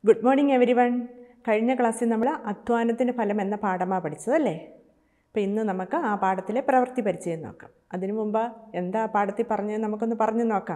good morning every one കഴിഞ്ഞ ക്ലാസ്സിൽ നമ്മൾ അധ്വാനത്തിൻ്റെ ഫലം എന്ന പാഠമാണ് പഠിച്ചതല്ലേ അപ്പോൾ ഇന്ന് നമുക്ക് ആ പാഠത്തിലെ പ്രവൃത്തി പരിചയം നോക്കാം അതിനു മുമ്പ് എന്താ ആ പാഠത്തിൽ പറഞ്ഞത് നമുക്കൊന്ന് പറഞ്ഞു നോക്കാം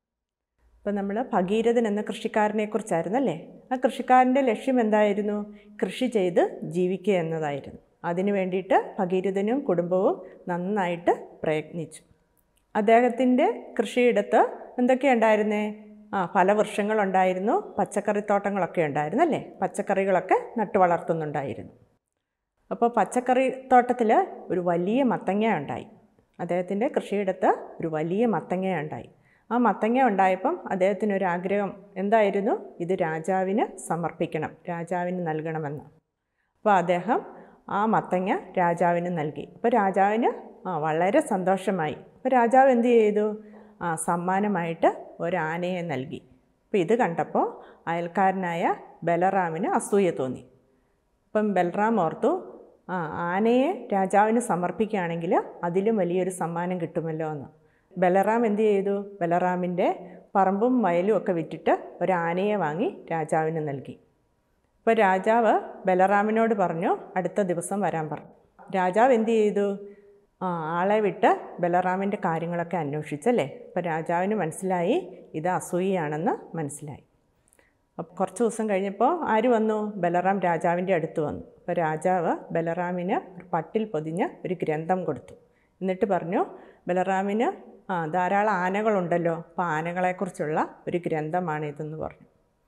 അപ്പോൾ നമ്മൾ ഭഗീരഥൻ എന്ന കൃഷിക്കാരനെ കുറിച്ചായിരുന്നല്ലേ ആ കൃഷിക്കാരൻ്റെ ലക്ഷ്യം എന്തായിരുന്നു കൃഷി ചെയ്ത് ജീവിക്കുക എന്നതായിരുന്നു അതിനു വേണ്ടിയിട്ട് ഭഗീരഥനും കുടുംബവും നന്നായിട്ട് പ്രയത്നിച്ചു അദ്ദേഹത്തിൻ്റെ കൃഷിയിടത്ത് എന്തൊക്കെയുണ്ടായിരുന്നേ ആ ഫലവൃക്ഷങ്ങളുണ്ടായിരുന്നു പച്ചക്കറിത്തോട്ടങ്ങളൊക്കെ ഉണ്ടായിരുന്നു അല്ലേ പച്ചക്കറികളൊക്കെ നട്ടു വളർത്തുന്നുണ്ടായിരുന്നു അപ്പോൾ പച്ചക്കറി തോട്ടത്തിൽ ഒരു വലിയ മത്തങ്ങ ഉണ്ടായി അദ്ദേഹത്തിൻ്റെ കൃഷിയിടത്ത് ഒരു വലിയ മത്തങ്ങ ഉണ്ടായി ആ മത്തങ്ങ ഉണ്ടായപ്പം അദ്ദേഹത്തിനൊരു ആഗ്രഹം എന്തായിരുന്നു ഇത് രാജാവിന് സമർപ്പിക്കണം രാജാവിന് നൽകണമെന്ന് അപ്പോൾ അദ്ദേഹം ആ മത്തങ്ങ രാജാവിന് നൽകി അപ്പോൾ രാജാവിന് ആ വളരെ സന്തോഷമായി അപ്പോൾ രാജാവ് എന്ത് ചെയ്തു ആ സമ്മാനമായിട്ട് ഒരാനയെ നൽകി അപ്പോൾ ഇത് കണ്ടപ്പോൾ അയൽക്കാരനായ ബലറാമിന് അസൂയ തോന്നി അപ്പം ബലറാം ഓർത്തു ആ ആനയെ രാജാവിന് സമർപ്പിക്കുകയാണെങ്കിൽ അതിലും വലിയൊരു സമ്മാനം കിട്ടുമല്ലോ എന്ന് ബലറാം എന്ത് ചെയ്തു ബലറാമിൻ്റെ പറമ്പും വയലും ഒക്കെ വിറ്റിട്ട് ഒരു ആനയെ വാങ്ങി രാജാവിന് നൽകി അപ്പോൾ രാജാവ് ബലറാമിനോട് പറഞ്ഞു അടുത്ത ദിവസം വരാൻ പറഞ്ഞു രാജാവ് എന്ത് ചെയ്തു ആ ആളെ വിട്ട് ബലറാമിൻ്റെ കാര്യങ്ങളൊക്കെ അന്വേഷിച്ചല്ലേ അപ്പോൾ രാജാവിന് മനസ്സിലായി ഇത് അസൂയയാണെന്ന് മനസ്സിലായി അപ്പോൾ കുറച്ച് ദിവസം കഴിഞ്ഞപ്പോൾ ആര് വന്നു ബലറാം രാജാവിൻ്റെ അടുത്ത് വന്നു അപ്പോൾ രാജാവ് ബലറാമിന് ഒരു പട്ടിൽ പൊതിഞ്ഞ് ഒരു ഗ്രന്ഥം കൊടുത്തു എന്നിട്ട് പറഞ്ഞു ബലറാമിന് ആ ധാരാളം ആനകളുണ്ടല്ലോ അപ്പോൾ ആനകളെക്കുറിച്ചുള്ള ഒരു ഗ്രന്ഥമാണ് ഇതെന്ന് പറഞ്ഞു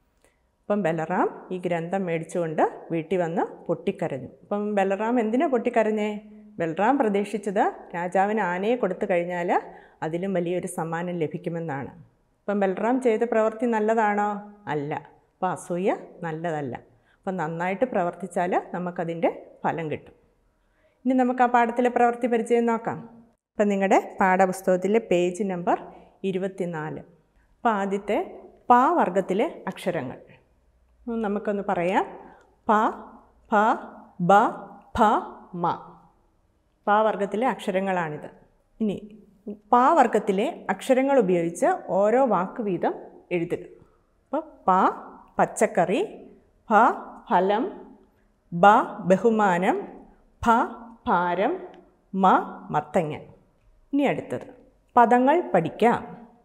അപ്പം ബലറാം ഈ ഗ്രന്ഥം മേടിച്ചുകൊണ്ട് വീട്ടിൽ വന്ന് പൊട്ടിക്കരഞ്ഞു അപ്പം ബലറാം എന്തിനാ പൊട്ടിക്കരഞ്ഞേ ബലറാം പ്രതീക്ഷിച്ചത് രാജാവിന് ആനയെ കൊടുത്തു കഴിഞ്ഞാൽ അതിലും വലിയൊരു സമ്മാനം ലഭിക്കുമെന്നാണ് അപ്പം ബലറാം ചെയ്ത പ്രവൃത്തി നല്ലതാണോ അല്ല അപ്പോൾ അസൂയ നല്ലതല്ല അപ്പം നന്നായിട്ട് പ്രവർത്തിച്ചാൽ നമുക്കതിൻ്റെ ഫലം കിട്ടും ഇനി നമുക്ക് ആ പാഠത്തിലെ പ്രവൃത്തി പരിചയം നോക്കാം അപ്പം നിങ്ങളുടെ പാഠപുസ്തകത്തിലെ പേജ് നമ്പർ ഇരുപത്തിനാല് അപ്പോൾ ആദ്യത്തെ പാ വർഗത്തിലെ അക്ഷരങ്ങൾ ഉം, നമുക്കൊന്ന് പറയാം പ ഫ ബ ഫ മ പാ വർഗത്തിലെ അക്ഷരങ്ങളാണിത് ഇനി പാ വർഗത്തിലെ അക്ഷരങ്ങൾ ഉപയോഗിച്ച് ഓരോ വാക്ക് വീതം എഴുതുക അപ്പോൾ പ പച്ചക്കറി ഫ ഫലം ബ ബഹുമാനം ഫ ഭാരം മ മത്തങ്ങ ഇനി അടുത്തത് പദങ്ങൾ പഠിക്കാം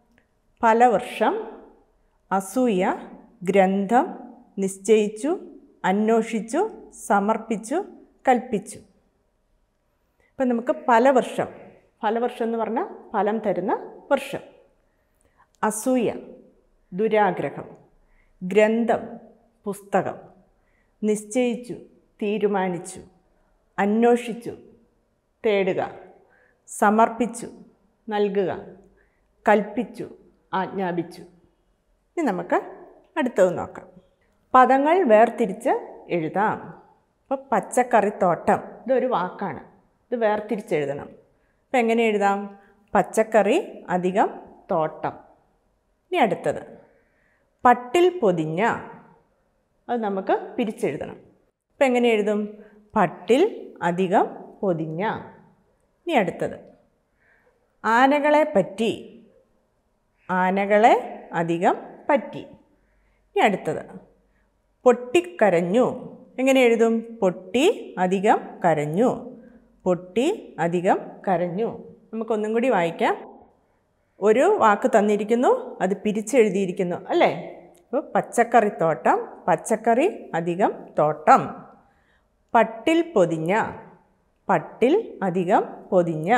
ഫലവർഷം അസൂയ ഗ്രന്ഥം നിശ്ചയിച്ചു അന്വേഷിച്ചു സമർപ്പിച്ചു കൽപ്പിച്ചു ഇപ്പം നമുക്ക് ഫലവർഷം ഫലവർഷം എന്ന് പറഞ്ഞാൽ ഫലം തരുന്ന വർഷം അസൂയ ദുരാഗ്രഹം ഗ്രന്ഥം പുസ്തകം നിശ്ചയിച്ചു തീരുമാനിച്ചു അന്വേഷിച്ചു തേടുക സമർപ്പിച്ചു നൽകുക കൽപ്പിച്ചു ആജ്ഞാപിച്ചു ഇനി നമുക്ക് അടുത്തത് നോക്കാം പദങ്ങൾ വേർതിരിച്ച് എഴുതാം ഇപ്പോൾ പച്ചക്കറിത്തോട്ടം ഇതൊരു വാക്കാണ് ഇത് വേർതിരിച്ച് എഴുതണം അപ്പം എങ്ങനെ എഴുതാം പച്ചക്കറി അധികം തോട്ടം ഇനി അടുത്തത് പട്ടിൽ പൊതിഞ്ഞ അത് നമുക്ക് പിരിച്ചെഴുതണം അപ്പം എങ്ങനെ എഴുതും പട്ടിൽ അധികം പൊതിഞ്ഞ ഇനി അടുത്തത് ആനകളെ പറ്റി ആനകളെ അധികം പറ്റി ഇനി അടുത്തത് പൊട്ടിക്കരഞ്ഞു എങ്ങനെ എഴുതും പൊട്ടി അധികം കരഞ്ഞു പൊട്ടി അധികം കരഞ്ഞു നമുക്കൊന്നും കൂടി വായിക്കാം ഒരു വാക്ക് തന്നിരിക്കുന്നു അത് പിരിച്ചെഴുതിയിരിക്കുന്നു അല്ലേ അപ്പോൾ പച്ചക്കറിത്തോട്ടം പച്ചക്കറി അധികം തോട്ടം പട്ടിൽ പൊതിഞ്ഞ പട്ടിൽ അധികം പൊതിഞ്ഞ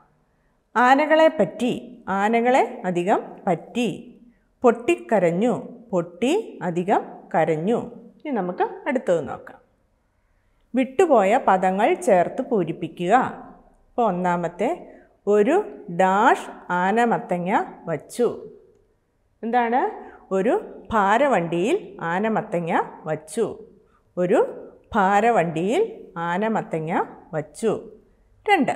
ആനകളെ പറ്റി ആനകളെ അധികം പറ്റി പൊട്ടിക്കരഞ്ഞു പൊട്ടി അധികം കരഞ്ഞു ഇനി നമുക്ക് അടുത്തത് നോക്കാം വിട്ടുപോയ പദങ്ങൾ ചേർത്ത് പൂരിപ്പിക്കുക അപ്പോൾ ഒന്നാമത്തെ ഒരു ഡാഷ് ആനമത്തങ്ങ വച്ചു എന്താണ് ഒരു ഭാരവണ്ടിയിൽ ആനമത്തങ്ങ വച്ചു ഒരു ഭാരവണ്ടിയിൽ ആനമത്തങ്ങ വച്ചു രണ്ട്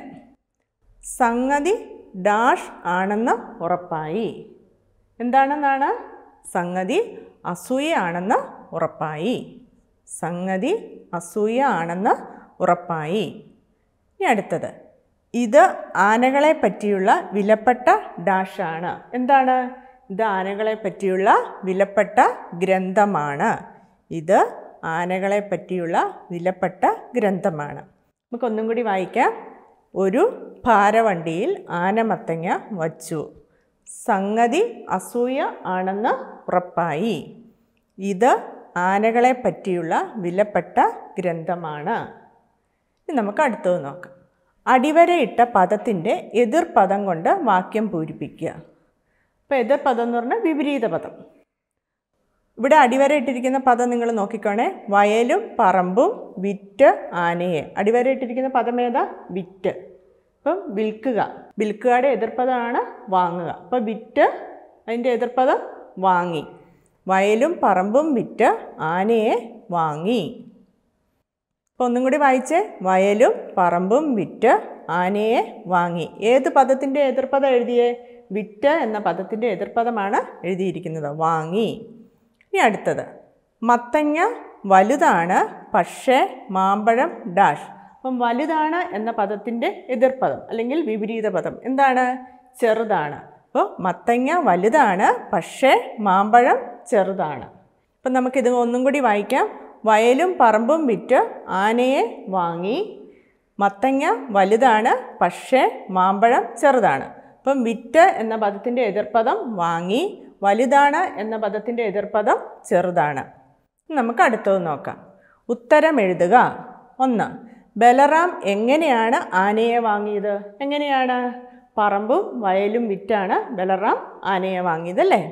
സംഗതി ഡാഷ് ആണെന്ന് ഉറപ്പായി എന്താണെന്നാണ് സംഗതി അസൂയ ആണെന്ന് ഉറപ്പായി സംഗതി അസൂയ ആണെന്ന് ഉറപ്പായി ഇനി അടുത്തത് ഇത് ആനകളെ പറ്റിയുള്ള വിലപ്പെട്ട ഡാഷാണ് എന്താണ് ഇത് ആനകളെ പറ്റിയുള്ള വിലപ്പെട്ട ഗ്രന്ഥമാണ് ഇത് ആനകളെ പറ്റിയുള്ള വിലപ്പെട്ട ഗ്രന്ഥമാണ് നമുക്കൊന്നും കൂടി വായിക്കാം ഒരു ഭാരവണ്ടിയിൽ ആനമത്തങ്ങ വച്ചു സംഗതി അസൂയ ആണെന്ന് ഉറപ്പായി ഇത് ആനകളെ പറ്റിയുള്ള വിലപ്പെട്ട ഗ്രന്ഥമാണ് ഇനി നമുക്ക് അടുത്തത് നോക്കാം അടിവരയിട്ട പദത്തിൻ്റെ എതിർപദം കൊണ്ട് വാക്യം പൂരിപ്പിക്കുക അപ്പോൾ എതിർപദം എന്ന് പറഞ്ഞാൽ വിപരീത പദം ഇവിടെ അടിവരയിട്ടിരിക്കുന്ന പദം നിങ്ങൾ നോക്കിക്കോണേ വയലും പറമ്പും വിറ്റ് ആനയെ അടിവരയിട്ടിരിക്കുന്ന പദം ഏതാ വിറ്റ് അപ്പം വിൽക്കുക വിൽക്കുകയുടെ എതിർപദമാണ് വാങ്ങുക അപ്പോൾ വിറ്റ് അതിൻ്റെ എതിർപദം വാങ്ങി വയലും പറമ്പും വിറ്റ് ആനയെ വാങ്ങി അപ്പോൾ ഒന്നും കൂടി വായിച്ചേ വയലും പറമ്പും വിറ്റ് ആനയെ വാങ്ങി ഏത് പദത്തിൻ്റെ എതിർപദം എഴുതിയേ വിറ്റ് എന്ന പദത്തിൻ്റെ എതിർപദമാണ് എഴുതിയിരിക്കുന്നത് വാങ്ങി ഇനി അടുത്തത് മത്തങ്ങ വലുതാണ് പക്ഷേ മാമ്പഴം ഡാഷ് അപ്പം വലുതാണ് എന്ന പദത്തിൻ്റെ എതിർപദം അല്ലെങ്കിൽ വിപരീത പദം എന്താണ് ചെറുതാണ് അപ്പോൾ മത്തങ്ങ വലുതാണ് പക്ഷേ മാമ്പഴം ചെറുതാണ് അപ്പം നമുക്കിത് ഒന്നും കൂടി വായിക്കാം വയലും പറമ്പും വിറ്റ് ആനയെ വാങ്ങി മത്തങ്ങ വലുതാണ് പക്ഷേ മാമ്പഴം ചെറുതാണ് അപ്പം വിറ്റ് എന്ന പദത്തിൻ്റെ എതിർപദം വാങ്ങി വലുതാണ് എന്ന പദത്തിൻ്റെ എതിർപദം ചെറുതാണ് നമുക്ക് അടുത്തത് നോക്കാം ഉത്തരം എഴുതുക ഒന്ന് ബലറാം എങ്ങനെയാണ് ആനയെ വാങ്ങിയത് എങ്ങനെയാണ് പറമ്പും വയലും വിറ്റാണ് ബലറാം ആനയെ വാങ്ങിയതല്ലേ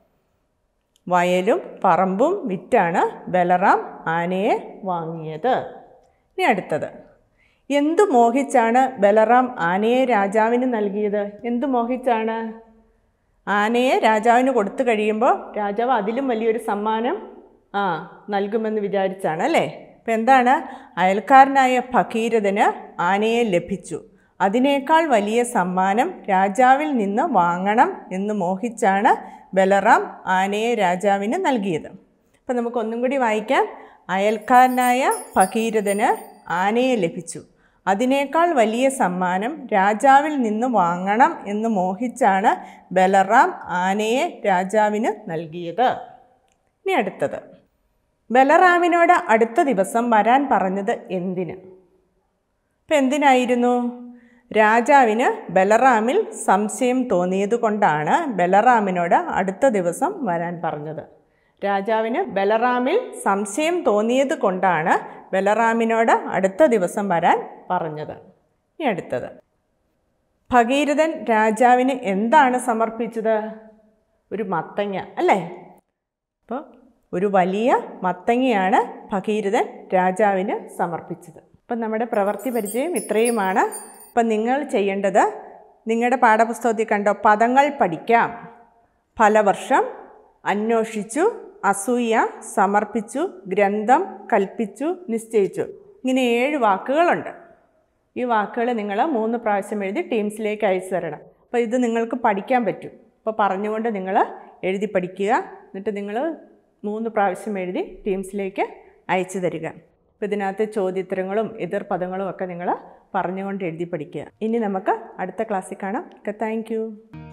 വയലും പറമ്പും വിറ്റാണ് ബലറാം ആനയെ വാങ്ങിയത് ഇനി അടുത്തത് എന്തു മോഹിച്ചാണ് ബലറാം ആനയെ രാജാവിന് നൽകിയത് എന്തു മോഹിച്ചാണ് ആനയെ രാജാവിന് കൊടുത്തു കഴിയുമ്പോൾ രാജാവ് അതിലും വലിയൊരു സമ്മാനം ആ നൽകുമെന്ന് വിചാരിച്ചാണ് അല്ലേ അപ്പം എന്താണ് അയൽക്കാരനായ ഭഗീരഥന് ആനയെ ലഭിച്ചു അതിനേക്കാൾ വലിയ സമ്മാനം രാജാവിൽ നിന്ന് വാങ്ങണം എന്ന് മോഹിച്ചാണ് ബലറാം ആനയെ രാജാവിന് നൽകിയത് അപ്പം നമുക്ക് ഒന്നും കൂടി വായിക്കാം അയൽക്കാരനായ ഭഗീരഥന് ആനയെ ലഭിച്ചു അതിനേക്കാൾ വലിയ സമ്മാനം രാജാവിൽ നിന്ന് വാങ്ങണം എന്ന് മോഹിച്ചാണ് ബലറാം ആനയെ രാജാവിന് നൽകിയത് ഇനി അടുത്തത് ബലറാമിനോട് അടുത്ത ദിവസം വരാൻ പറഞ്ഞത് എന്തിന് ഇപ്പം എന്തിനായിരുന്നു രാജാവിന് ബലറാമിൽ സംശയം തോന്നിയതുകൊണ്ടാണ് ബലറാമിനോട് അടുത്ത ദിവസം വരാൻ പറഞ്ഞത് രാജാവിന് ബലറാമിൽ സംശയം തോന്നിയത് കൊണ്ടാണ് ബലറാമിനോട് അടുത്ത ദിവസം വരാൻ പറഞ്ഞത് ഇനി അടുത്തത് ഭഗീരഥൻ രാജാവിന് എന്താണ് സമർപ്പിച്ചത് ഒരു മത്തങ്ങ അല്ലേ അപ്പോൾ ഒരു വലിയ മത്തങ്ങയാണ് ഭഗീരഥൻ രാജാവിന് സമർപ്പിച്ചത് അപ്പം നമ്മുടെ പ്രവൃത്തി പരിചയം ഇത്രയുമാണ് അപ്പം നിങ്ങൾ ചെയ്യേണ്ടത് നിങ്ങളുടെ പാഠപുസ്തകത്തിൽ കണ്ടോ പദങ്ങൾ പഠിക്കാം ഫലവർഷം അന്വേഷിച്ചു അസൂയ സമർപ്പിച്ചു ഗ്രന്ഥം കൽപ്പിച്ചു നിശ്ചയിച്ചു ഇങ്ങനെ ഏഴ് വാക്കുകളുണ്ട് ഈ വാക്കുകൾ നിങ്ങൾ മൂന്ന് പ്രാവശ്യം എഴുതി ടീംസിലേക്ക് അയച്ചു തരണം അപ്പോൾ ഇത് നിങ്ങൾക്ക് പഠിക്കാൻ പറ്റും അപ്പോൾ പറഞ്ഞുകൊണ്ട് നിങ്ങൾ എഴുതി പഠിക്കുക എന്നിട്ട് നിങ്ങൾ മൂന്ന് പ്രാവശ്യം എഴുതി ടീംസിലേക്ക് അയച്ചു തരിക അപ്പോൾ ഇതിനകത്ത് ചോദ്യോത്തരങ്ങളും എതിർ പദങ്ങളും ഒക്കെ നിങ്ങൾ പറഞ്ഞുകൊണ്ട് എഴുതി പഠിക്കുക ഇനി നമുക്ക് അടുത്ത ക്ലാസ്സിൽ കാണാം ഓക്കെ താങ്ക്